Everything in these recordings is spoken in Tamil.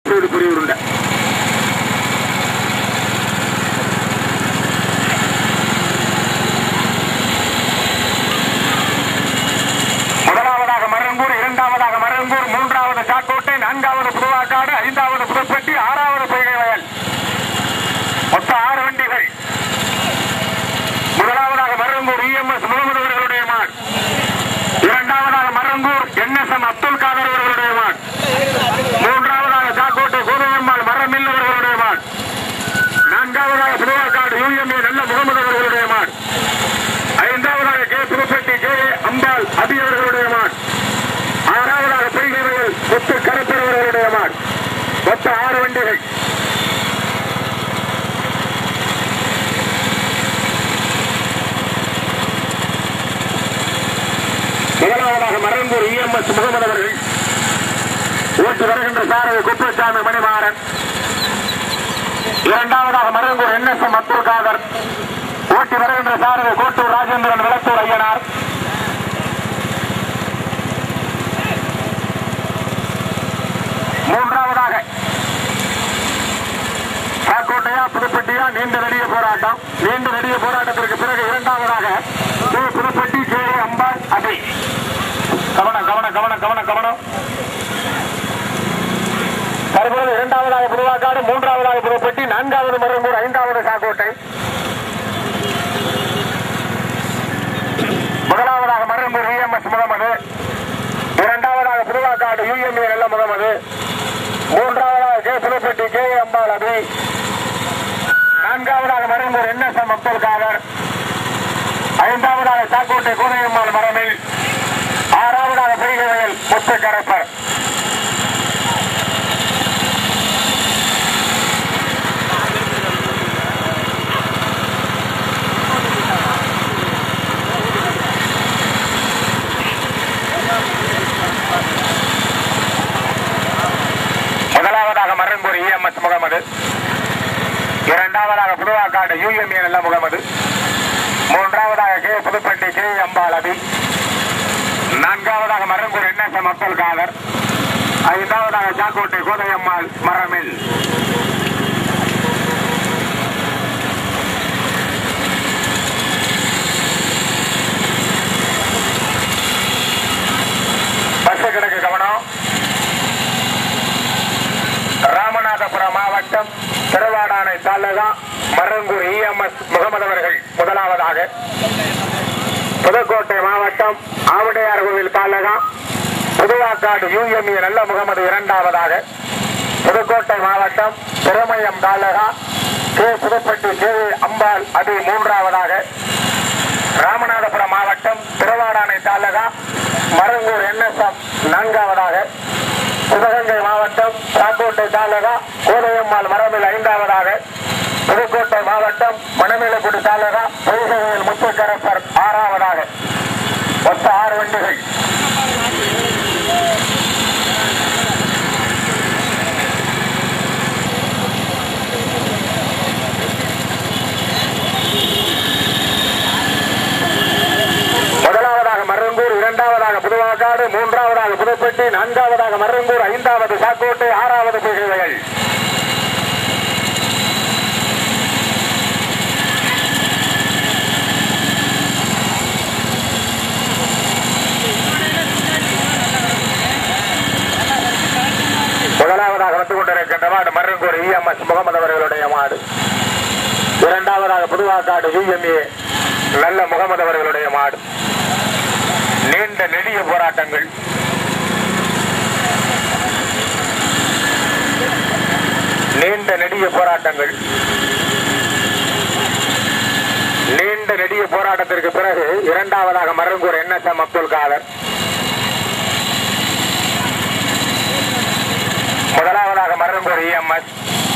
இப்பொழுது புரிய உருண்டை முதலாவதாக மரங்கூர் இரண்டாவதாக மரங்கூர் மூன்றாவது சாக்கோட்டை நான்காவது புதுவாக்காடு ஐந்தாவது புதுப்பட்டி ஆறாவது பொய்கை வயல் மொத்த ஆறு வண்டிகள் முதலாவதாக மரங்கூர் இஎம்எஸ் முகமது அவர்களுடைய மான் இரண்டாவதாக மரங்கூர் என்எஸ்எம் அப்துல் காதர் அவர்களுடைய மான் மூன்றாவதாக சாக்கோட்டை கோதையம்மாள் மரமில் அவர்களுடைய மான் நான்காவதாக புதுவாக்காடு யூஎம்ஏ நல்ல முகமது அவர்களுடைய மான் ஐந்தாவதாக கே புதுப்பட்டி கே அம்பாள் அபி அவர்களுடைய மான் ஆறாவதாக பொய்கை வயல் முத்து கருப்பர் அவர்களுடைய மான் மொத்த ஆறு வண்டிகள் முதலாவதாக மரங்கூர் இஎம்எஸ் முகமது அவர்கள் ஓட்டு வருகின்ற சாரதி குப்பசாமி மணிமாறன் இரண்டாவதாக மரங்கூர் என்எஸ்எம் அப்துல் காதர் ஓட்டி வருகின்ற சாரதி கோட்டூர் ராஜேந்திரன் விளத்தூர் ஐயனார் மூன்றாவதாக சாக்கோட்டையா புதுப்பட்டியா நீண்ட நெடிய போராட்டம் நீண்ட நெடிய போராட்டத்திற்கு பிறகு இரண்டாவதாக கே புதுப்பட்டி கே அம்பாள் அபி கவனம் கவனம் கவனம் கவனம் கவனம் தற்போது இரண்டாவதாக புதுவாக்காடு மூன்றாவதாக புதுப்பட்டி நான்காவது மருங்கூர் ஐந்தாவது சாக்கோட்டை முதலாவதாக மருங்கூர் இஎம்எஸ் முகமது இரண்டாவதாக புதுவாக்காடு யூஎம்ஏ நல்ல முகமது மூன்றாவதாக கே புதுப்பட்டி கே அம்பாள் அபி நான்காவதாக மருங்கூர் என்எஸ்எம் அப்துல் காதர் ஐந்தாவதாக சாக்கோட்டை கோதையம்மாள் மரமில் ஆறாவதாக பொய்கை வயல் முத்து கரப்பர் முதலாவதாக மரங்கூர் இஎம்எஸ் முகமது இரண்டாவதாக புதுவாக்காடு யூஎம்ஏ நல்ல முகமது மூன்றாவதாக கே புதுப்பட்டி கே அம்பாள் அபி நான்காவதாக மரங்கூர் என்எஸ்எம் அப்துல் காதர் ஐந்தாவதாக சாக்கோட்டை கோதையம்மாள் மரமில் பஸ் கிடக்கு கவனம் ராமநாதபுரம் மாவட்டம் திருவாடானை தாலுகா மருங்கூர் இஎம்எஸ் முகமது அவர்கள் முதலாவதாக புதுக்கோட்டை மாவட்டம் ஆவுடையார் கோவில் தாலுகா புதுவாக்காடு யூஎம்இ நல்ல முகமது இரண்டாவதாக புதுக்கோட்டை மாவட்டம் திருமயம் தாலுகா கே புதுப்பட்டி கே அம்பாள் அது மூன்றாவதாக ராமநாதபுரம் மாவட்டம் திருவாடானை தாலுகா மருங்கூர் என்எஸ்எம் நான்காவதாக சிவகங்கை மாவட்டம் சாக்கோட்டை தாலுகா கோதையம்மாள் மரபில் ஐந்தாவதாக புதுக்கோட்டை மாவட்டம் மணமேலக்குடி தாலுகா பொய்கையில் முத்துக்கரசர் ஆறாவதாக மொத்த ஆறு வண்டிகள் முதலாவதாக மருங்கூர் இரண்டாவதாக புதுவாக்காடு மூன்றாவதாக புதுப்பட்டி நான்காவதாக மருங்கூர் ஐந்தாவது சாக்கோட்டை ஆறாவது புகைகள் முதலாவதாக வந்து கொண்டிருக்கின்ற மாடு மருங்கூர் இஎம்எஸ் முகமது அவர்களுடைய மாடு இரண்டாவதாக புதுவாக்காடு யூஎம்ஏ நல்ல முகமது அவர்களுடைய மாடு நீண்ட நெடிய போராட்டங்கள் நீண்ட நெடிய போராட்டங்கள் நீண்ட நெடிய போராட்டத்திற்கு பிறகு இரண்டாவதாக மருங்கூர் என்எஸ்எம் அப்துல் காதர் முதலாவதாக மருங்கூர் இஎம்எஸ்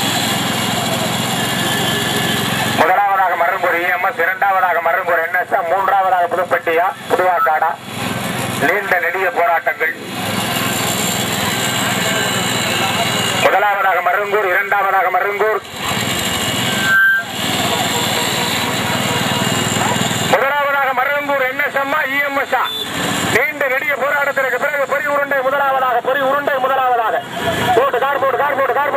முதலாவதாக மருங்கூர் இஎம்எஸ் இரண்டாவதாக மருங்கூர் என்எஸ்எம் மூன்றாவதாக புதுப்பட்டியா புதுவாக்காடா நீண்ட நெடிய போராட்டங்கள் முதலாவதாக மருங்கூர் இரண்டாவதாக மருங்கூர் முதலாவதாக மருங்கூர் என்எஸ்எம்மா இஎம்எஸ்ஆ நீண்ட நெடிய போராட்டத்திற்கு பிறகு பொறி உருண்டை முதலாவதாக பொறி உருண்டை முதலாவதாக போட்டு கார் போட்டு கார் போட்டு கார்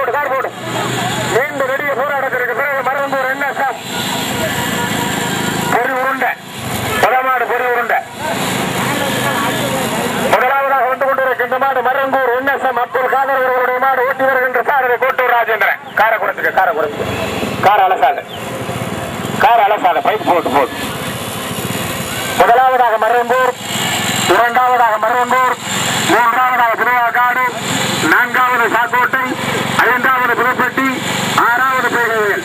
அப்துல் காதர் அவர்களுடைய மாடு ஓட்டி வருகின்ற சாரதி கோட்டூர் ராஜேந்திரன் காரை குறைச்சுக்க காரை குறைச்சுக்க கார் அலசாத கார் அலசாத பைப் போட்டு போட்டு முதலாவதாக மருவம்பூர் இரண்டாவதாக மருவம்பூர் மூன்றாவதாக திருவாக்காடு நான்காவது சாக்கோட்டை ஐந்தாவது புதுப்பட்டி ஆறாவது பேகைவேல்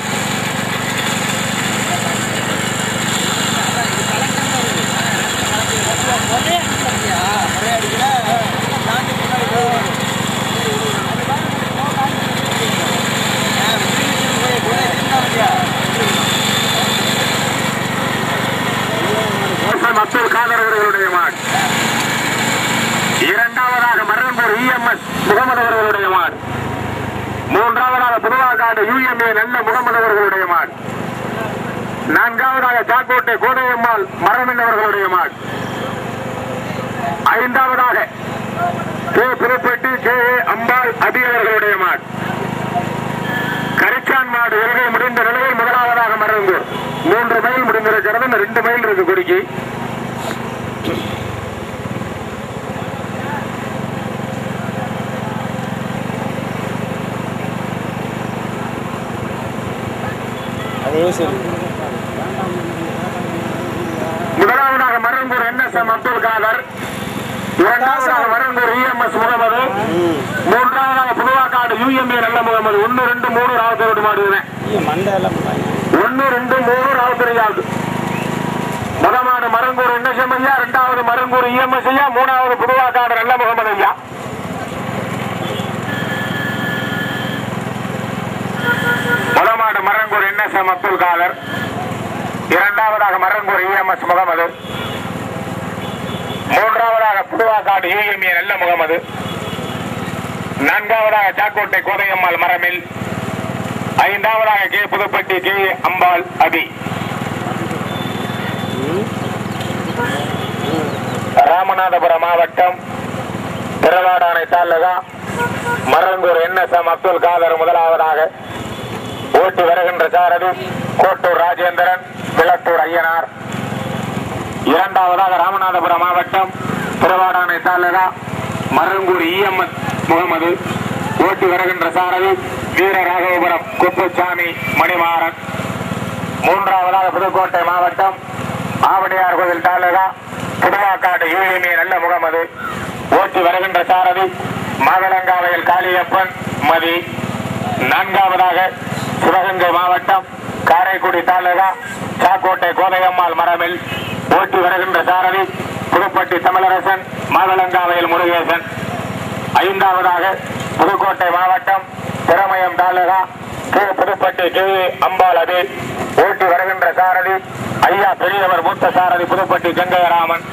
அப்துல் காதர் அவர்களுடைய மாடு இரண்டாவதாக மருவம்பூர் இஎம்எஸ் முகமது அவர்களுடைய மாடு மூன்றாவதாக புதுவாக்காடு யுஎம்ஏ நல்ல முகமது அவர்களுடைய மாடு நான்காவதாக சாக்கோட்டை கோதையம்மாள் மரமின் அவர்களுடைய மாடு ஐந்தாவதாக K Pudupatti K A Ambal Abhi அவர்களுடைய மாடு கரிச்சான் மாடு எல்கை முடிந்த நிலையில் முதலாவதாக மறந்தூர் மூன்று மைல் முடிந்திருக்கிறது இந்த ரெண்டு மைல் இருக்கு குறுக்கி அதே சரி முதலாவதாக மருங்கூர் என்எஸ்எம் அப்துல் காதர் இரண்டாவதாக மருங்கூர் இஎம்எஸ் முகமது மூன்றாவதாக புதுவாக்காடு யுஎம்ஏ நல்ல முகமது ஒன்னு ரெண்டு மூணு ராவத்தோடு மாடுவேன் மண்டை எல்லாம் பண்ணாங்க ஒன்னு ரெண்டு மூணு ராவத்திரையாவது முதமாடு மருங்கூர் என்எஸ்எம் ஐயா இரண்டாவது மருங்கூர் இஎம்எஸ் ஐயா மூணாவது புதுவாக்காடு நல்ல முகமது ஐயா முதமாடு மரங்கூர் என்எஸ்எம் அப்துல் காதர் இரண்டாவதாக மரங்கூர் இஎம்எஸ் முகமது மூன்றாவதாக புதுவாக்காடு யூஎம்ஏ நல்ல முகமது நான்காவதாக சாக்கோட்டை கோதையம்மாள் மரமில் ஐந்தாவதாக கே புதுப்பட்டி கே அம்பாள் அபி ராமநாதபுரம் மாவட்டம் திருவாடானை தாலுகா மரங்கூர் என்எஸ்எம் அப்துல் காதர் முதலாவதாக ஓட்டி வருகின்ற சாரதி கோட்டூர் ராஜேந்திரன் விளத்தூர் ஐயனார் இரண்டாவதாக ராமநாதபுரம் மாவட்டம் திருவாடானை தாலுகா மருங்கூர் இஎம்எஸ் முகமது ஓட்டி வருகின்ற சாரதி வீரராகவபுரம் குப்புசாமி மணிமாறன் மூன்றாவதாக புதுக்கோட்டை மாவட்டம் ஆவடியார் கோவில் தாலுகா புதுவாக்காடு யூஎம்ஏ நல்ல முகமது ஓட்டி வருகின்ற சாரதி மாதளங்காவையில் காளியப்பன் மதி நான்காவதாக சிவகங்கை மாவட்டம் காரைக்குடி தாலுகா சாக்கோட்டை கோதையம்மாள் மரமில் ஓட்டி வருகின்ற சாரதி புதுப்பட்டி தமிழரசன் மாதளங்காவையில் முருகேசன் ஐந்தாவதாக புதுக்கோட்டை மாவட்டம் திறமயம் தாலுகா K Pudupatti K A Ambal Abi ஓட்டி வருகின்ற சாரதி ஐயா பெரியவர் மூத்த சாரதி புதுப்பட்டி கங்கையராமன்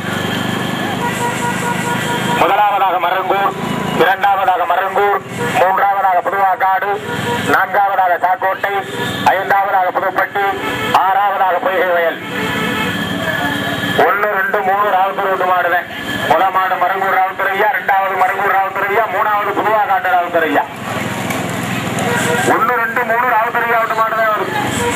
முதலாவதாக மருங்கூர் இரண்டாவதாக மருங்கூர் மூன்றாவதாக புதுவாக்காடு நான்காவதாக சாக்கோட்டை ஐந்தாவதாக புதுப்பட்டி ஆறாவதாக பொய்கை வயல் ஒன்னு ரெண்டு மூணு ராவுத்தர் ரெண்டு மாடுவேன் முத மாடு மருங்கூர் ராவுத்தர் ஐயா ரெண்டாவது மருங்கூர் ராவுத்தர் ஐயா மூணாவது புதுவாக்காட்டு ராவுத்தர் ஐயா ஒன்னு ரெண்டு மூணு ராவுத்தர் ஐயா விட்டு மாடுதான் வருது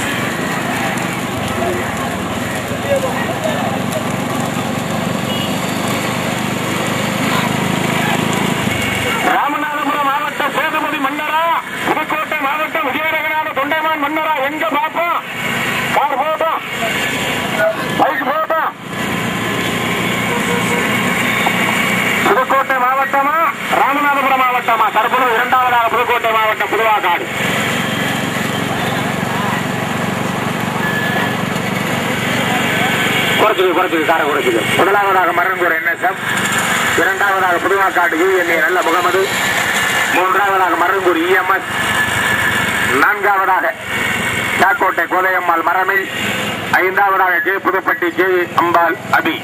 ராமநாதபுரம் மாவட்டம் சேதுபதி மன்னரா புதுக்கோட்டை மாவட்டம் விஜயநகரான தொண்டைமான் மன்னரா எங்க பாப்போம் கார் போட்டோம் பைக் போட்டோம் புதுக்கோட்டை மாவட்டமா ராமநாதபுரம் மாவட்டமா தற்போது இரண்டாவதாக புதுக்கோட்டை மாவட்டம் புதுவாக்காடு குறைச்சிது குறைச்சிது காரை குறைச்சிது முதலாவதாக மரங்கூர் என்எஸ்எம் இரண்டாவதாக புதுவாக்காடு யூஎன்ஏ நல்ல முகமது மூன்றாவதாக மருங்கூர் இஎம்எஸ் நான்காவதாக சாக்கோட்டை கோதையம்மாள் மரமில் ஐந்தாவதாக கே புதுப்பட்டி கே அம்பாள் அபி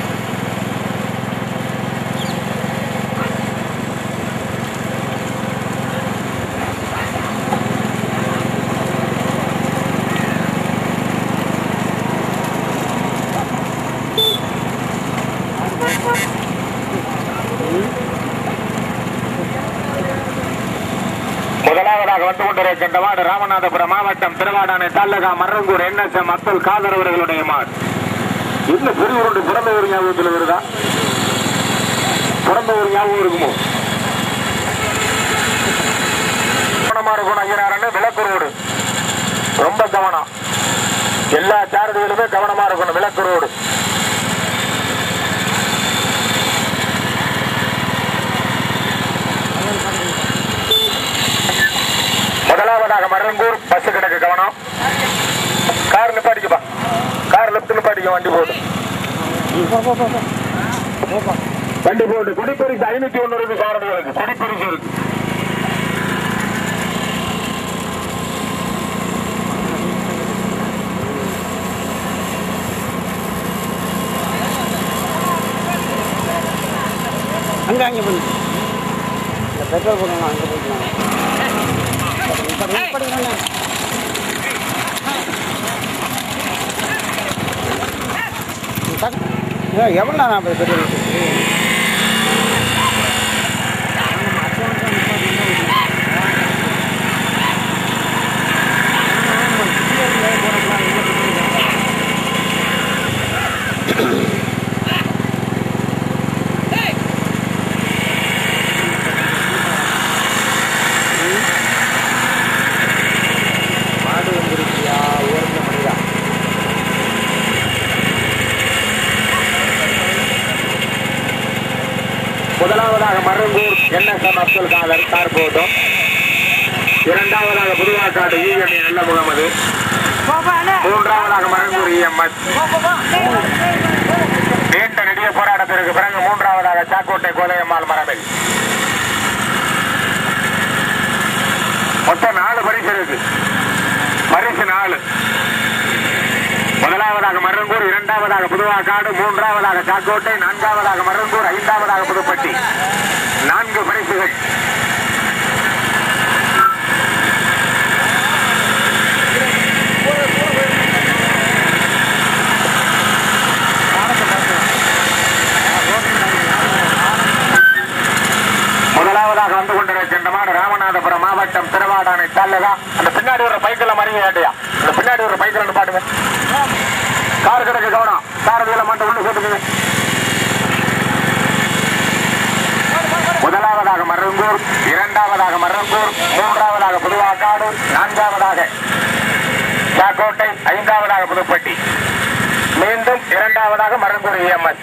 முதலாவதாக வந்து கொண்டிருக்கின்ற மாடு ராமநாதபுரம் மாவட்டம் திருவாடானை தாலுகா மரங்கூர் என்எஸ்எம் அப்துல் காதர் அவர்களுடைய மாடு இந்த பெரியவருடைய பிறந்த ஒரு ஞாபகத்தில் வருதா பிறந்த ஒரு ஞாபகம் இருக்குமோ இருக்கணும் ஐயனாரன்னு விளக்குரோடு ரொம்ப கவனம் எல்லா சாரதிகளுமே கவனமா இருக்கணும் விளக்குரோடு முதலாவதாக மரங்கூர் பஸ் கிடக்கு கவனம் கார் நிப்பாட்டிக்கப்பா கார் லெப்ட் நிப்பாட்டிக்க வண்டி போடு போ போ போ போ போப்பா வண்டி போடு குடிப்பரிசு ஐநூத்தி ஒண்ணு இருக்கு சாரதிகளுக்கு குடிப்பரிசு இருக்கு அங்கே அங்கே பண்ணு இந்த பெட்ரோல் போடணும் அங்கே போய்க்கலாம் இப்போ படிக்கிறாங்க எவ்வளோ நேரம் அப்போ பெட்ரோல் ஊத்துறது? மாடு வந்துருக்கியா ஓரத்தில் மணிதா முதலாவதாக மருங்கூர் என்எஸ்எம் அப்துல் காதர் கார் போட்டும் இரண்டாவதாக புதுவாக்காடு இஎம்ஏ நல்ல முகமது மூன்றாவதாக மருங்கூர் இஎம்எஸ் நீண்ட நெடிய போராட்டத்திற்கு பிறகு மூன்றாவதாக சாக்கோட்டை கோதையம்மாள் மரபில் மொத்தம் நாலு பரிசு இருக்கு பரிசு நாலு முதலாவதாக மருங்கூர் இரண்டாவதாக புதுவாக்காடு மூன்றாவதாக சாக்கோட்டை நான்காவதாக மருங்கூர் ஐந்தாவதாக புதுப்பட்டி நான்கு பரிசுகள் முதலாவதாக வந்து கொண்டிருக்கின்ற மாடு ராமநாதபுரம் மாவட்டம் திருவாடானை தாலுகா அந்த பின்னாடி ஒரு பைக்கில் மறிய வேட்டையா அந்த பின்னாடி ஒரு பைக்கில் பாட்டுங்க கார் கிடக்கு கவனம் சாரதியில மட்டும் உள்ள சேர்த்துக்குங்க முதலாவதாக மருங்கூர் இரண்டாவதாக மருங்கூர் மூன்றாவதாக புதுவாக்காடு நான்காவதாக சாக்கோட்டை ஐந்தாவதாக புதுப்பட்டி மீண்டும் இரண்டாவதாக மருங்கூர் இஎம்எஸ்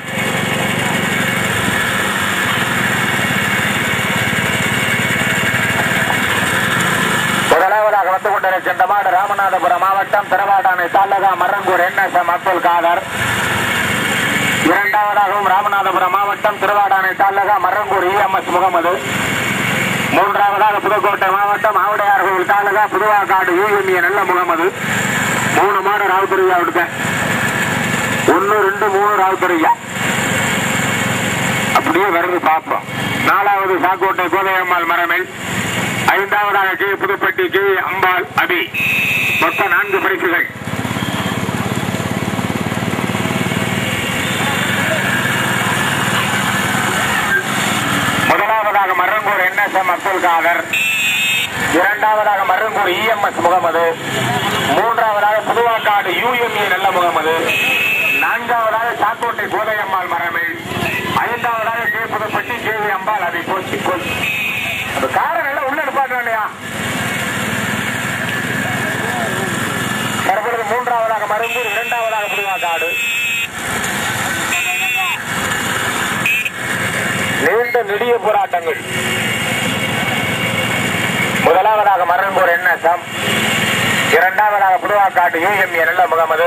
முதலாவதாக வந்து கொண்டிருக்கின்ற மாடு ராமநாதபுரம் மாவட்டம் திருவாடானை தாலுகா மரங்கூர் என்எஸ்எம் அப்துல் காதர் இரண்டாவதாகவும் ராமநாதபுரம் மாவட்டம் திருவாடானை தாலுகா மரங்கூர் இஎம்எஸ் முகமது மூன்றாவதாக புதுக்கோட்டை மாவட்டம் ஆவுடையார் கோவில் தாலுகா புதுவாக்காடு யூஎம்ஏ நல்ல முகமது மூணு மாடு ராவுத்தரியா விடுத்தேன் ஒன்னு ரெண்டு மூணு ராவுத்தரியா அப்படியே வருது பார்ப்போம் நாலாவது சாக்கோட்டை கோதையம்மாள் மரமில் ஐந்தாவதாக கே புதுப்பட்டி கே அம்பாள் அபி மொத்தம் நான்கு பரிசுகள் முதலாவதாக மருங்கூர் என்எஸ்எம் அப்துல் காதர் இரண்டாவதாக மருங்கூர் இஎம்எஸ் முகமது மூன்றாவதாக புதுவாக்காடு யூஎம்ஏ நல்ல முகமது நான்காவதாக சாக்கோட்டை கோதையம்மாள் மரமில் ஐந்தாவதாக கே புதுப்பட்டி கே அம்பாள் அபி போச்சு போச்சு அந்த காரை நல்லா உள்ள நிப்பாட்டணும் இல்லையா தற்பொழுது மூன்றாவதாக மருங்கூர் இரண்டாவதாக புதுவாக்காடு நீண்ட நெடிய போராட்டங்கள் முதலாவதாக மருங்கூர் என்எஸ்எம் இரண்டாவதாக புதுவாக்காட்டு யூஎம்ஏ நல்ல முகமது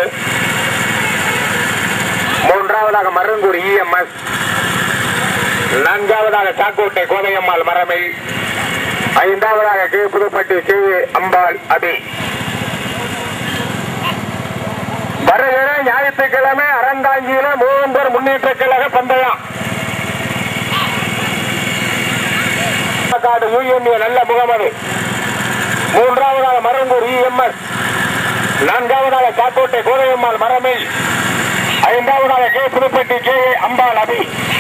மூன்றாவதாக மருங்கூர் இஎம்எஸ் நான்காவதாக சாக்கோட்டை கோதையம்மாள் மரமில் ஐந்தாவதாக கே புதுப்பட்டி கே அம்பாள் அபி வருகிற ஞாயிற்றுக்கிழமை அறந்தாங்கியில மூவர் முன்னேற்ற கழக பந்தயம் காடு யூஎம்ஏ நல்ல முகமது மூன்றாவதாக மருங்கூர் இஎம்எஸ் நான்காவதாக சாக்கோட்டை கோதையம்மாள் மரமில் ஐந்தாவதாக கே புதுப்பட்டி கே அம்பாள் அபி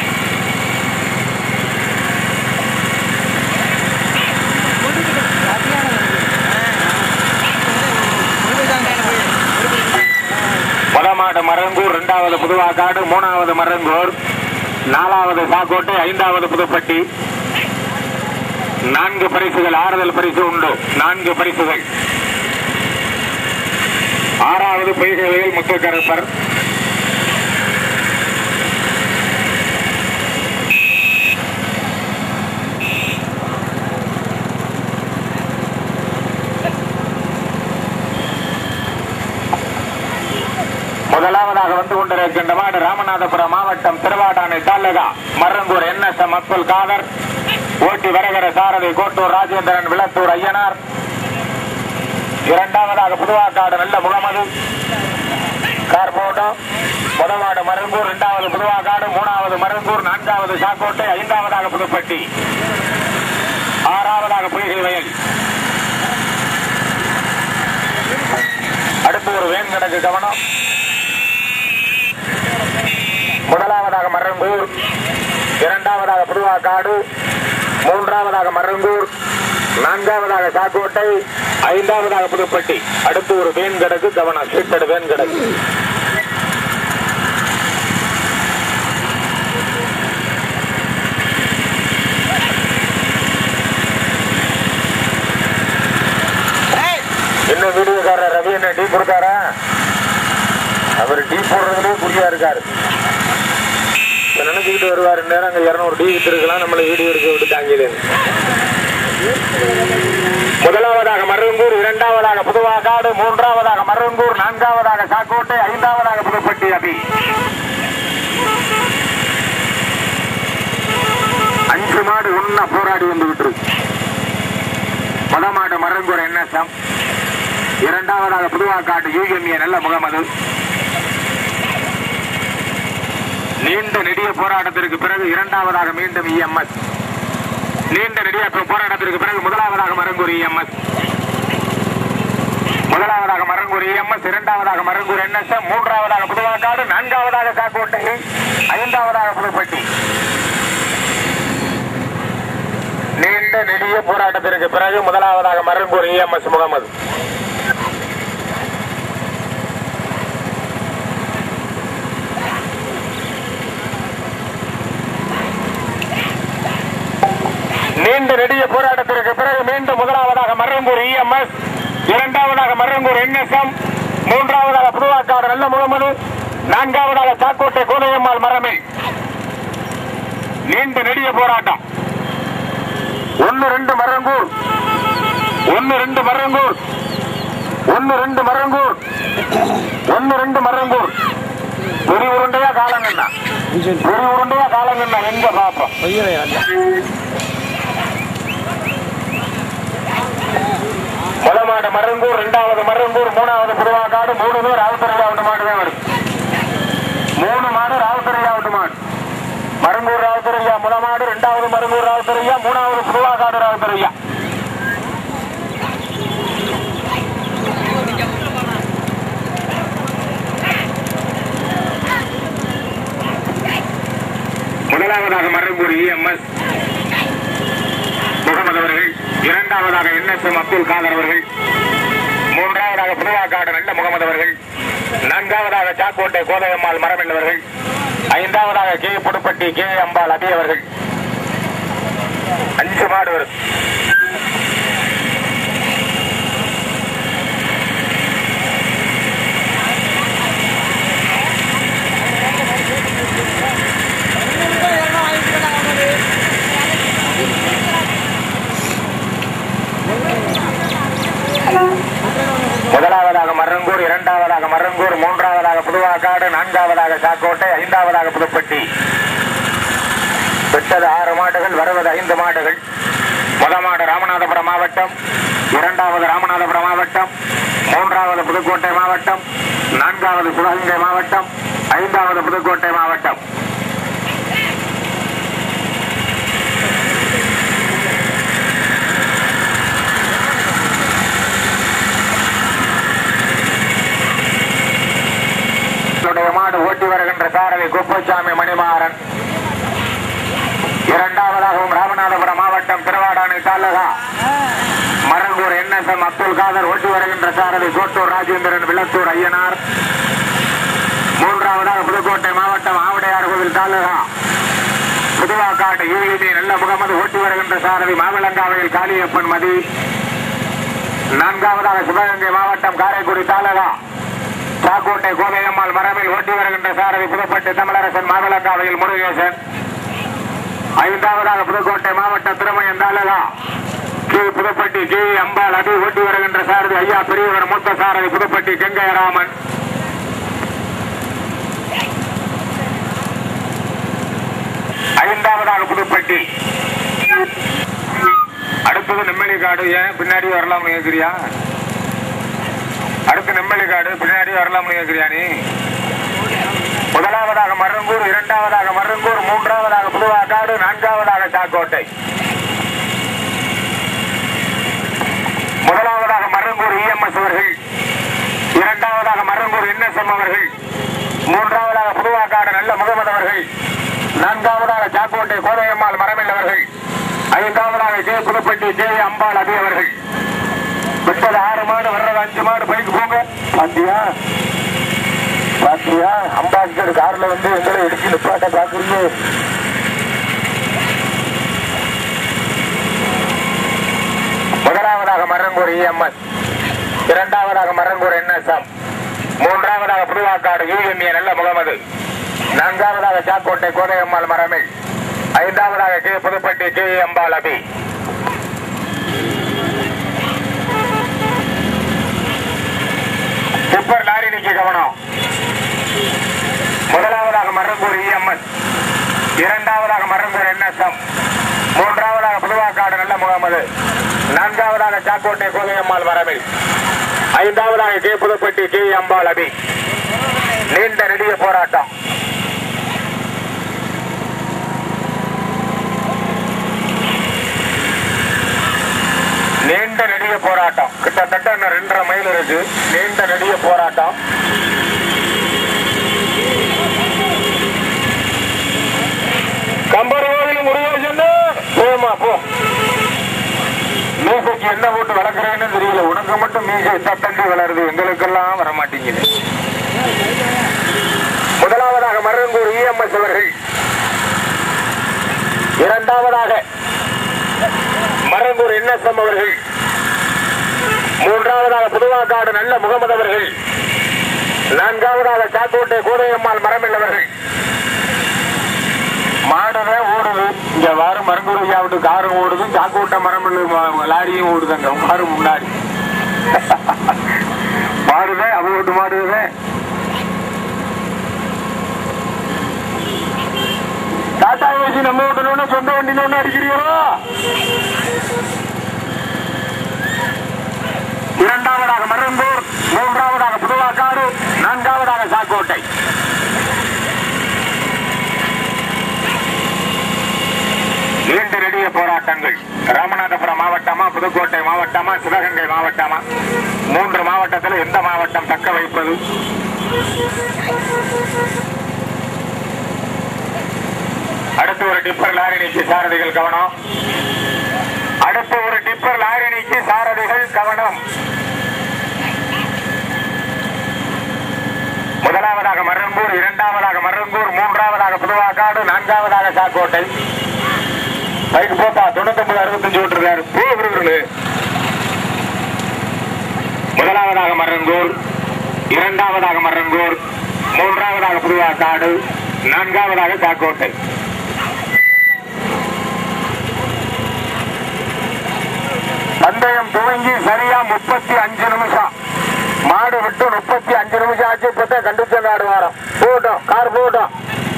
முதமாடு மரங்கூர் இரண்டாவது புதுவாக்காடு மூணாவது மரங்கூர் நாலாவது சாக்கோட்டை ஐந்தாவது புதுப்பட்டி நான்கு பரிசுகள் ஆறுதல் பரிசு உண்டு நான்கு பரிசுகள் ஆறாவது பொய்கையில் முத்துக்கரப்பர் முதலாவதாக வந்து கொண்டிருக்கின்ற மாடு ராமநாதபுரம் மாவட்டம் திருவாடானை தாலுகா மருங்கூர் என்எஸ்எம் அப்துல் காதர் ஓட்டி வருகிற சாரதி கோட்டூர் ராஜேந்திரன் விளத்தூர் ஐயனார் இரண்டாவதாக புதுவாக்காடு நல்ல முகமது கார்போட்டோ முதலாவது மருங்கூர் இரண்டாவது புதுவாக்காடு மூணாவது மருங்கூர் நான்காவது சாக்கோட்டை ஐந்தாவதாக புதுப்பட்டி ஆறாவதாக புலிகை வயல் அடுத்து ஒரு வேன் கணக்கு கவனம் முதலாவதாக மரங்கூர் இரண்டாவதாக புதுவாக்காடு மூன்றாவதாக மரங்கூர் நான்காவதாக சாக்கோட்டை ஐந்தாவதாக புதுப்பட்டி அடுத்து ஒரு வேன் கிடக்கு கவனம் சீட்டடு வேன் கிடக்கு என்ன வீடியோக்காரர் ரவி என்ன டீ கொடுத்தாரா அவர் டீ போடுறதுலே குறியா இருக்காரு இப்ப நினைச்சுக்கிட்டு வருவாரு நேரம் அங்க இருநூறு டீ வித்துருக்கலாம் நம்மள வீடியோ எடுக்க விட்டுட்டாங்களே முதலாவதாக மருங்கூர் இரண்டாவதாக புதுவாக்காடு மூன்றாவதாக மருங்கூர் நான்காவதாக சாக்கோட்டை ஐந்தாவதாக புதுப்பட்டி அபி அஞ்சு மாடு ஒன்னா போராடி வந்துகிட்டு இருக்கு முத மாடு மருங்கூர் என்எஸ்எம் இரண்டாவதாக புதுவாக்காட்டு யூஎம்ஏ நல்ல முகமது நீண்ட நெடிய போராட்டத்திற்கு பிறகு இரண்டாவதாக மீண்டும் இஎம்எஸ் நீண்ட நெடிய போராட்டத்திற்கு பிறகு முதலாவதாக மரங்கூர் இஎம்எஸ் முதலாவதாக மரங்கூர் இஎம்எஸ் இரண்டாவதாக மரங்கூர் என்எஸ்எம் மூன்றாவதாக புதுவாக்காடு நான்காவதாக காக்கோட்டை ஐந்தாவதாக புதுப்பட்டி நீண்ட நெடிய போராட்டத்திற்கு பிறகு முதலாவதாக மரங்கூர் இஎம்எஸ் முகமது நீண்ட நெடிய போராட்டத்திற்கு பிறகு மீண்டும் முதலாவதாக மரங்கூர் இஎம்எஸ் இரண்டாவதாக மரங்கூர் என்எஸ்எம் மூன்றாவதாக புதுவாக்காடு நல்ல முகமது நான்காவதாக சாக்கோட்டை கோதையம்மாள் மரமில் நீண்ட நெடிய போராட்டம் ஒன்னு ரெண்டு மரங்கூர் ஒன்னு ரெண்டு மரங்கூர் ஒன்னு ரெண்டு மரங்கூர் ஒன்னு ரெண்டு மரங்கூர் ஒரு உருண்டையா காலங்கண்ணா ஒரு உருண்டையா காலங்கண்ணா எங்க பாப்போம் பொய்யலை முத மாடு மருங்கூர் இரண்டாவது மருங்கூர் மூணாவது புதுவாக்காடு மூணு பேர் ராவுத்தரையாவட்டு மாடு தான் வருது மூணு மாடு ராவுத்தரையாவட்டு மாடு மருங்கூர் ராவுத்தரையா முத மாடு இரண்டாவது மருங்கூர் ராவுத்தரையா மூணாவது புதுவாக்காடு ராவுத்தரையா முதலாவதாக மருங்கூர் இஎம்எஸ் முகமது அவர்கள் இரண்டாவதாக என்எஸ்எம் அப்துல் காதர் அவர்கள் மூன்றாவதாக புதுவாக்காடு நல்ல முகமது அவர்கள் நான்காவதாக சாக்கோட்டை கோதையம்மாள் மரமெல் அவர்கள் ஐந்தாவதாக கே புதுப்பட்டி கே அம்பாள் அபி அவர்கள் அஞ்சு மாடு வரும் முதலாவதாக மருங்கூர் இரண்டாவதாக மருங்கூர் மூன்றாவதாக புதுவாக்காடு நான்காவதாக சாக்கோட்டை ஐந்தாவதாக புதுப்பட்டி பெற்றது ஆறு மாடுகள் வருவது ஐந்து மாடுகள் முத மாடு ராமநாதபுரம் மாவட்டம் இரண்டாவது ராமநாதபுரம் மாவட்டம் மூன்றாவது புதுக்கோட்டை மாவட்டம் நான்காவது சிவகங்கை மாவட்டம் ஐந்தாவது புதுக்கோட்டை மாவட்டம் தன்னுடைய மாடு ஓட்டி வருகின்ற சாரதி குப்பசாமி மணிமாறன் இரண்டாவதாகவும் ராமநாதபுரம் மாவட்டம் திருவாடானை தாலுகா மரங்கூர் என்எஸ்எம் அப்துல் காதர் ஓட்டி வருகின்ற சாரதி கோட்டூர் ராஜேந்திரன் விளத்தூர் ஐயனார் மூன்றாவதாக புதுக்கோட்டை மாவட்டம் ஆவடையார் கோவில் தாலுகா புதுவாக்காட்டு யூஏபி நல்ல முகமது ஓட்டி வருகின்ற சாரதி மாவிளங்காவையில் காளியப்பன் மதி நான்காவதாக சிவகங்கை மாவட்டம் காரைக்குடி தாலுகா சாக்கோட்டை கோதையம்மாள் மரபில் ஓட்டி வருகின்ற சாரதி புதுப்பட்டு தமிழரசன் மாவிளங்காவையில் முருகேசன் ஐந்தாவதாக புதுக்கோட்டை மாவட்டம் திருமயம் தாலுகா கே புதுப்பட்டி கே அம்பாள் அடி ஓட்டி வருகின்ற சாரதி ஐயா பெரியவர் மூத்த சாரதி புதுப்பட்டி கங்கையராமன் ஐந்தாவதாக புதுப்பட்டி அடுத்தது நெம்மலி காடு ஏன் பின்னாடி வரலாம்னு கேட்கிறியா அடுத்து நெம்மலி காடு பின்னாடி வரலாம்னு கேட்கிறியா நீ முதலாவதாக மருங்கூர் இரண்டாவதாக மருங்கூர் மூன்றாவதாக புதுவாக்காடு நான்காவதாக சாக்கோட்டை முதலாவதாக மருங்கூர் இஎம்எஸ் அவர்கள் இரண்டாவதாக மருங்கூர் என்எஸ்எம் அவர்கள் மூன்றாவதாக புதுவாக்காடு நல்ல முகமது அவர்கள் நான்காவதாக சாக்கோட்டை கோதையம்மாள் மரமில் அவர்கள் ஐந்தாவதாக கே புதுப்பட்டி கே அம்பாள் அபி அவர்கள் விட்டது ஆறு மாடு வர்றது அஞ்சு மாடு பைக்கு போங்க பாத்தியா பாத்தியா அம்பாசிடர் கார்ல வந்து எங்களை இடிச்சு நிப்பாட்ட பாக்குறீங்க முதலாவதாக மரங்கூர் இஎம்எஸ் இரண்டாவதாக மரங்கூர் என்எஸ்எம் மூன்றாவதாக புதுவாக்காடு யூஎம்ஏ நல்ல முகமது நான்காவதாக சாக்கோட்டை கோதையம்மாள் மரமில் ஐந்தாவதாக K Pudupatti K Ambal Abi tipper lorry நிக்க கவனம் முதலாவதாக மரங்கூர் இஎம்எஸ் இரண்டாவதாக மரங்கூர் என்எஸ்எம் மூன்றாவதாக புதுவாக்காடு நல்ல முகமது நான்காவதாக சாக்கோட்டை கோதையம்மாள் மரபில் ஐந்தாவதாக கே புதுப்பட்டி கே அம்பாள் அபி நீண்ட நெடிய போராட்டம் நீண்ட நெடிய போராட்டம் கிட்டத்தட்ட இன்னும் ரெண்டரை மைல் இருக்கு நீண்ட நெடிய போராட்டம் கம்பர் கோவில் முருகேசன் போமா போ மீசைக்கு என்ன போட்டு வளர்க்குறேன்னு தெரியல உனக்கு மட்டும் மீசை தட்டண்டி வளருது எங்களுக்கெல்லாம் வர மாட்டேங்குது முதலாவதாக மருங்கூர் இஎம்எஸ் அவர்கள் இரண்டாவதாக மரங்கூர் என்எஸ்எம் அவர்கள் மூன்றாவதாக புதுவாக்காடு நல்ல முகமது அவர்கள் நான்காவதாக சாக்கோட்டை கோதையம்மாள் மரமில் அவர்கள் மாடவே ஓடுது இங்க வாரு மரங்கூர் ஐயா விட்டு காரும் ஓடுது சாக்கோட்டை மரமில் லாரியும் ஓடுதுங்க மாறு முன்னாடி மாடுவே அவ விட்டு மாடுவே டாடா ஏசி நம்ம வீட்டுல சொந்த வண்டியில ஒண்ணு அடிக்கிறீங்களா இரண்டாவதாக மருந்தூர் மூன்றாவதாக புதுவாக்காடு நான்காவதாக சாக்கோட்டை நீண்ட நெடிய போராட்டங்கள் ராமநாதபுரம் மாவட்டமா புதுக்கோட்டை மாவட்டமா சிவகங்கை மாவட்டமா மூன்று மாவட்டத்தில் எந்த மாவட்டம் தக்க வைப்பது அடுத்து ஒரு டிப்பர் லாரி நீக்கி சாரதிகள் கவனம் அடுத்து ஒரு டிப்பர் லாரி நீக்கி சாரதிகள் கவனம் முதலாவதாக மருங்கூர் இரண்டாவதாக மருங்கூர் மூன்றாவதாக புதுவாக்காடு நான்காவதாக சாக்கோட்டை பைக் போட்டா தொண்ணூத்தொன்பது அறுபத்தஞ்சு விட்டுருக்காரு பூ விருதுகளு முதலாவதாக மருங்கூர் இரண்டாவதாக மருங்கூர் மூன்றாவதாக புதுவாக்காடு நான்காவதாக சாக்கோட்டை பந்தயம் துவங்கி சரியா முப்பத்தி அஞ்சு நிமிஷம் மாடு விட்டு முப்பத்தி அஞ்சு நிமிஷம் ஆச்சு இப்ப கண்டிச்சன் ஆடு வாரம் போட்டோம் கார் போட்டோம்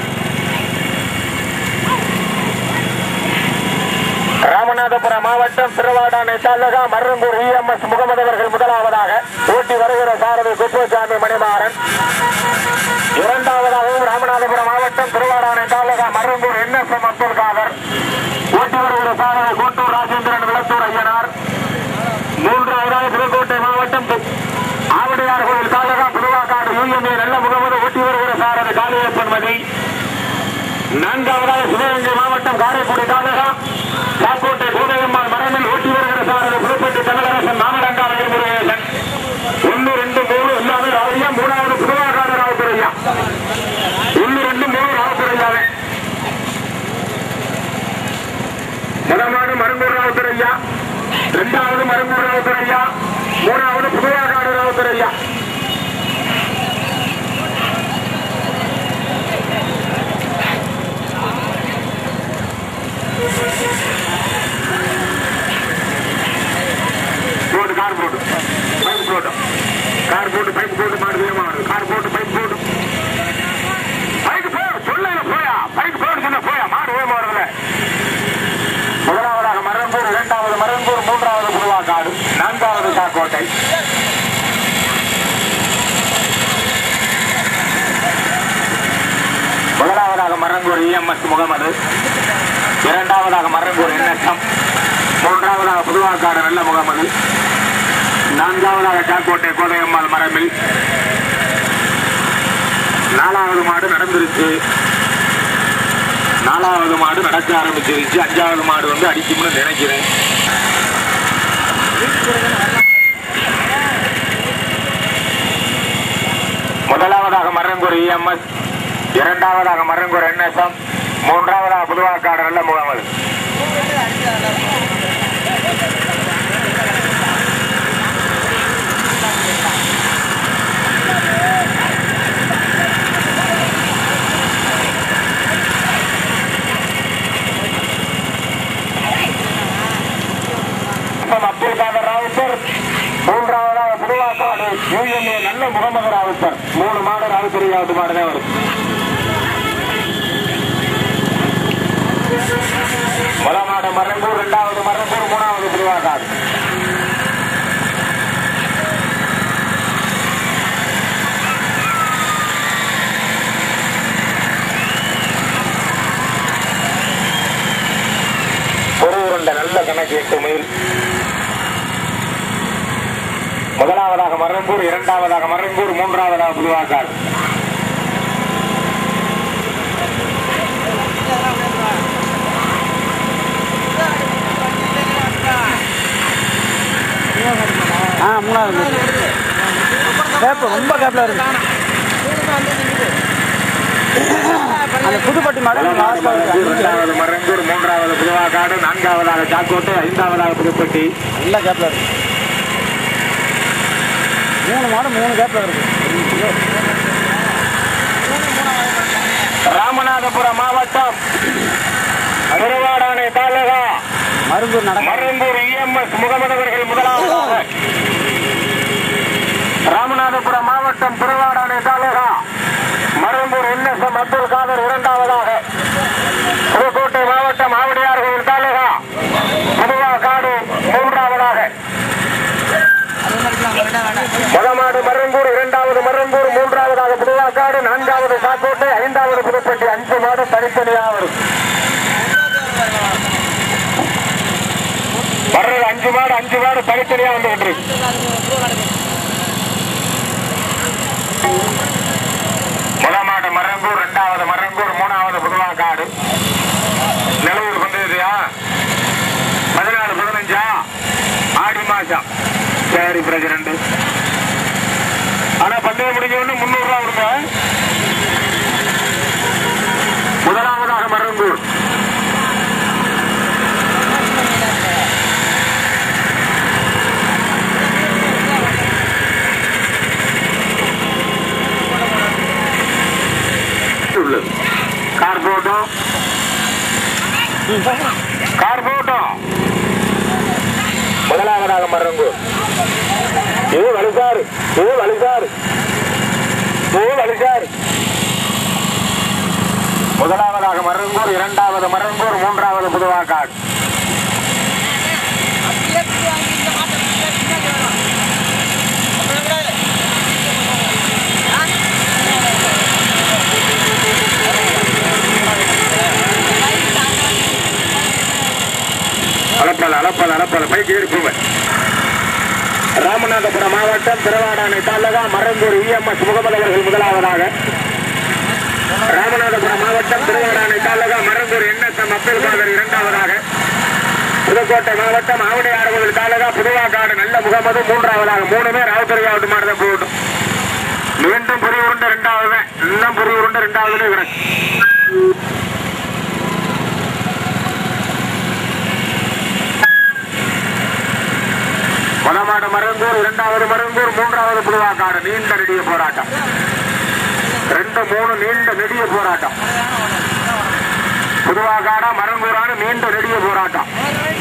ராமநாதபுரம் மாவட்டம் திருவாடானை தாலுகா மருங்கூர் இஎம்எஸ் முகமது அவர்கள் முதலாவதாக ஓட்டி வருகிற சாரதி குப்புசாமி மணிமாறன் இரண்டாவதாகவும் ராமநாதபுரம் மாவட்டம் திருவாடானை தாலுகா மருங்கூர் என்எஸ்எம் அப்துல் காதர் ஓட்டி வருகிற சாரதி கோட்டூர் ராஜேந்திரன் விளத்தூர் ஐயனார் மூன்றாவதாக புதுக்கோட்டை மாவட்டம் தி- ஆவடியார் கோவில் தாலுகா புதுவாக்காடு யூஎம்ஏ நல்ல முகமது ஓட்டி வருகிற சாரதி காளியப்பன் மதி நான்காவதாக சிவகங்கை மாவட்டம் காரைக்குடி தாலுகா சாக்கோட்டை கோதையம்மாள் மரமில் ஓட்டி வருகிற சாரதி புதுப்பட்டி தமிழரசன் மாமலங்காவையில் முருகேசன் ஒன்று ரெண்டு மூணு எல்லாமே ராவையா மூணாவது புதுவாக்காடு ராவுத்துறையா ஒன்று ரெண்டு மூணு ராவுத்துறையாவே ஐயா மூணாவது புதுவாக்காடு ராவுத்தர் ஐயா போட்டு கார் போட்டு பைப் போட்டு கார் போட்டு பைப் போட்டு மாடு வேகமா வருது கார் போட்டு பைப் போட்டு பைக் போ சொல்ல போயா பைக் போட்டு சொன்ன போயா மாடு வேகமா வருதுல முதலாவதாக மரம்பூர் இரண்டாவது மரம்பூர் மூன்றாவது புதுவாக்காடு நான்காவது சாக்கோட்டை முதலாவதாக மரங்கூர் இஎம்எஸ் முகமது இரண்டாவதாக மரங்கூர் என்எஸ்எம் மூன்றாவதாக புதுவாக்காடு நல்ல முகமது நான்காவதாக சாக்கோட்டை கோதையம்மாள் மரமில் நாலாவது மாடு நடந்துருச்சு நாலாவது மாடு நடக்க ஆரம்பிச்சிருச்சு அஞ்சாவது மாடு வந்து அடிக்கும்னு நினைக்கிறேன் முதலாவதாக மரங்கூர் இஎம்எஸ் இரண்டாவதாக மரங்கூர் என்எஸ்எம் மூன்றாவதாக புதுவாக்காடு நல்ல முகமது அப்துல் காதர் ராவுத்தர் மூன்றாவதாக புதுவாக்காடு யூஎன்ஏ நல்ல முகமது ராவுத்தர் மூணு மாடு ராவுத்தரியாவது மாடு தான் வரும் முதலாவது மரங்கூர் இரண்டாவது மரங்கூர் மூணாவது புதுவாக்காடு ஒரு உருண்டை நல்ல கணக்கு எட்டு மைல் முதலாவதாக மரம்பூர் இரண்டாவதாக மரம்பூர் மூன்றாவதாக புதுவாக்காடு ஆ மூணாவது கேப் ரொம்ப கேப்பில் இருக்கு அந்த புதுப்பட்டி மாடு முதலாவது லாஸ்ட்டாக மரங்கூர், இருக்கு இரண்டாவது மரங்கூர் மூன்றாவது புதுவாக்காடு நான்காவதாக சாக்கோட்டை ஐந்தாவதாக புதுப்பட்டி நல்ல கேப்பில் இருக்கு மூணு மாடு மூணு கேப்பில் இருக்கு ராமநாதபுரம் மாவட்டம் திருவாடானை தாலுகா மருந்து நடக்க மருந்தூர் இஎம்எஸ் முகமது அவர்கள் முதலாவதாக ராமநாதபுரம் மாவட்டம் திருவாடானை தாலுகா மருந்தூர் என்எஸ்எம் அப்துல் காதர் இரண்டாவதாக புதுக்கோட்டை மாவட்டம் ஆவடியார் கோவில் தாலுகா புதுவாக்காடு மூன்றாவதாக மகமாடு மருங்கூர் இரண்டாவது மருங்கூர் மூன்றாவதாக புதுவாக்காடு நான்காவது சாக்கோட்டை ஐந்தாவது புதுப்பட்டி அஞ்சு மாடு தனித்தனியாக வரும் வர்றது அஞ்சு மாடு அஞ்சு மாடு தனித்தனியா வந்துகிட்டு இருக்கு முதமாடு மரங்கூர் இரண்டாவது மரங்கூர் மூணாவது புதுவாக்காடு நிலவூர் பந்தயத்தையா பதினாலு பதினஞ்சா ஆடி மாசம் சரி பிரசிடண்ட் ஆனா பந்தயம் முடிஞ்ச உடனே முன்னூறு ரூபா கொடுங்க முதலாவதாக மரங்கூர் உள்ளது கார் போட்டோம் கார் போட்டோம் முதலாவதாக மரங்கூர் இது வலிசாரு இது வலிசாரு இது வலிசாரு முதலாவதாக மரங்கூர் இரண்டாவது மரங்கூர் மூன்றாவது புதுவாக்காடு அளப்பல் அளப்பல் அளப்பல் பைக்கு இருப்புங்க ராமநாதபுரம் மாவட்டம் திருவாடானை தாலுகா மரங்கூர் இஎம்எஸ் முகமது அவர்கள் முதலாவதாக ராமநாதபுரம் மாவட்டம் திருவாடானை தாலுகா மரங்கூர் என்எஸ்எம் அப்துல் காதர் இரண்டாவதாக புதுக்கோட்டை மாவட்டம் ஆவணி ஆறுமுதல் தாலுகா புதுவாக்காடு நல்ல முகமது மூன்றாவதாக மூணுமே ராவுத்தரியாவட்டு மாடு தான் போகட்டும் மீண்டும் பொறி உருண்டை ரெண்டாவது இன்னும் பொறி உருண்டை ரெண்டாவது கிடக்கு முதமாடு மருங்கூர் இரண்டாவது மருங்கூர் மூன்றாவது புதுவாக்காடு நீண்ட நெடிய போராட்டம் ரெண்டு மூணு நீண்ட நெடிய போராட்டம் புதுவாக்காடா மரங்கூரான நீண்ட நெடிய போராட்டம்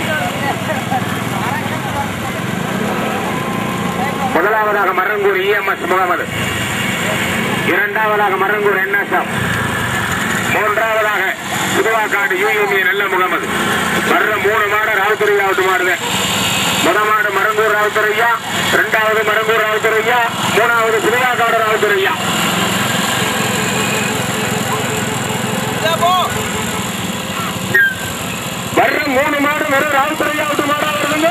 முதலாவதாக மரங்கூர் இஎம்எஸ் முகமது இரண்டாவதாக மரங்கூர் என்எஸ்எம் மூன்றாவதாக புதுவாக்காடு யூஎம்ஏ நல்ல முகமது வர்ற மூணு மாடு ராவுத்துறையா விட்டு மாடுது முத மாடு மரங்கூர் ராவுத்துறையா இரண்டாவது மரங்கூர் ராவுத்துறையா மூணாவது புதுவாக்காடு ராவுத்துறையா வர்ற மூணு மாடு வெறும் ராவுத்துறையா விட்டு மாடா வருதுங்க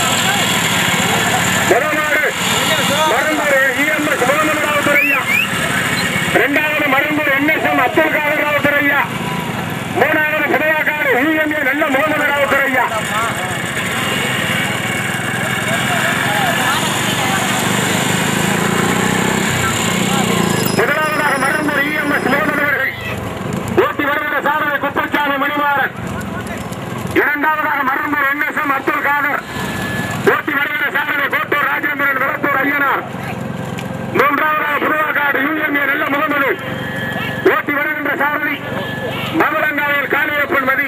முத மாடு மருந்தூர் இஎம்எஸ் முகமது ராவுத்துறையா இரண்டாவது மருந்தூர் என்எஸ்எம் அப்துல் காதர் ராவுத்துறையா மூணாவது புதையாக்காடு யூஎம்ஏ நல்ல முகமது ராவுத்துறையா முதலாவதாக மருந்தூர் இஎம்எஸ் முகமது அவர்கள் ஓட்டி வருகிற சாதனை குப்பச்சாமி மணிமாறன் இரண்டாவதாக மருந்தூர் என்எஸ்எம் அப்துல் காதர் ஓட்டி வருகிற சாதனை கோட்டூர் ராஜேந்திரன் விளத்தூர் ஐயனார் மூன்றாவதாக புதுவாக்காடு யூஎம்ஏ நல்ல முகமது ஓட்டி வருகின்ற சாரதி மதுரங்காவில் காளியப்பன் மதி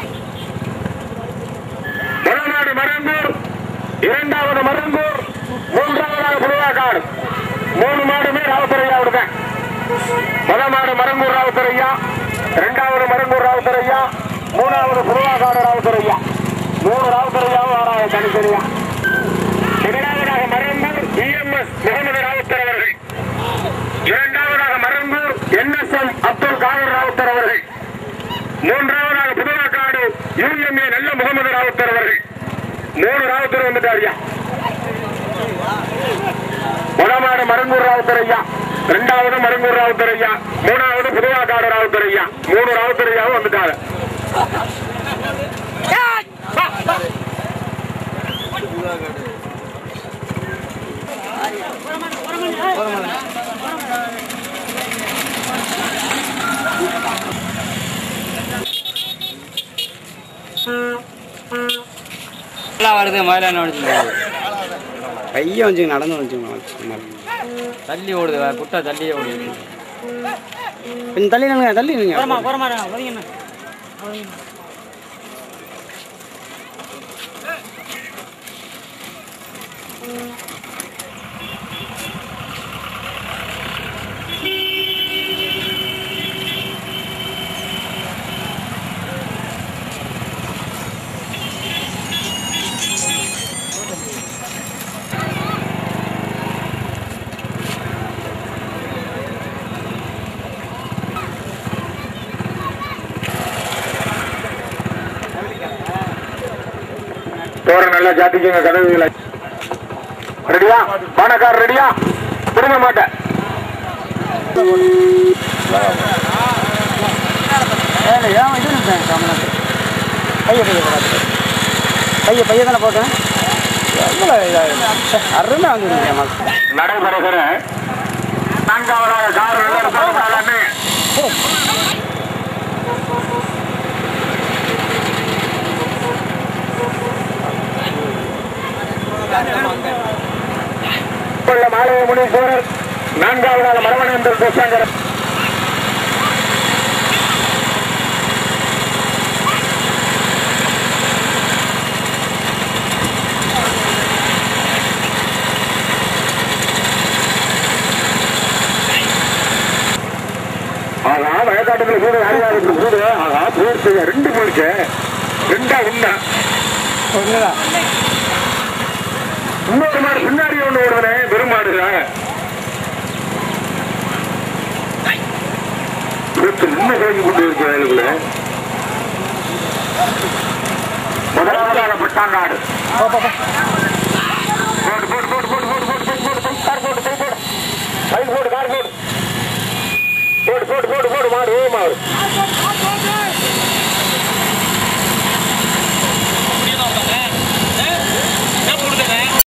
முதலாடு மருங்கூர் இரண்டாவது மருங்கூர் மூன்றாவதாக புதுவாக்காடு மூணு மாடுமே ராவுத்தரையா விடுதேன் முத மாடு மரங்கூர் ராவுத்தரையா இரண்டாவது மரங்கூர் ராவுத்தரையா மூணாவது புதுவாக்காடு ராவுத்தரையா மூணு ராவுத்தரையாவும் ஆறாவது தனித்தனியா முதலாவதாக மரங்கூர் இஎம்எஸ் முகமது ராவுத்தர் அவர்கள் இரண்டாவதாக மரங்கூர் என்எஸ்எம் அப்துல் காதர் ராவுத்தர் அவர்கள் மூன்றாவதாக புதுவாக்காடு யூஎம்ஏ நல்ல முகமது ராவுத்தர் அவர்கள் மூணு ராவுத்தர் வந்துட்டாரியா முதலாவது மரங்கூர் ராவுத்தர் ஐயா இரண்டாவது மரங்கூர் ராவுத்தர் ஐயா மூணாவது புதுவாக்காடு ராவுத்தர் ஐயா மூணு ராவுத்தர் ஐயாவும் வந்துட்டாங்க நல்லா வருது மயிலான ஓடிச்சு கையை வச்சு நடந்து வச்சுக்கணும் தள்ளி ஓடுது வே- குட்டை தள்ளியே ஓடுது கொஞ்சம் தள்ளி நில்லுங்க தள்ளி நில்லுங்க தோற நல்லா ஜாத்திக்கங்க கதவுகளை ரெடியா பானக்கார் ரெடியா திரும்ப மாட்டேன் ஏன் இது நினைப்பேன் கமலாத்து பைய பைய போடாது பைய பைய தானே போட்டேன் எவ்வளோ இதாக அருமை வந்துருக்கேன் மக்கள் நடைபெறுகிற நான்காவதாக கார் நிலவரத்தாலே உள்ள மாலய முனீஸ்வரர் நான்காவதாக மரவணேந்தர் கோசாங்கர் ஆகா வயக்காட்டுல சூடு ஆரியாவுக்கு சூடு ஆகா போயிடுச்சு ரெண்டு போயிடுச்சு ரெண்டா உண்டா ஒன்றுதான் இன்னொரு மாடு பின்னாடி ஒண்ணு ஓடுவனே பெருமாடுல இன்னும் கழிஞ்சு கொண்டு இருக்கு வயலுக்குள்ள முதலாவதாக பட்டாங்காடு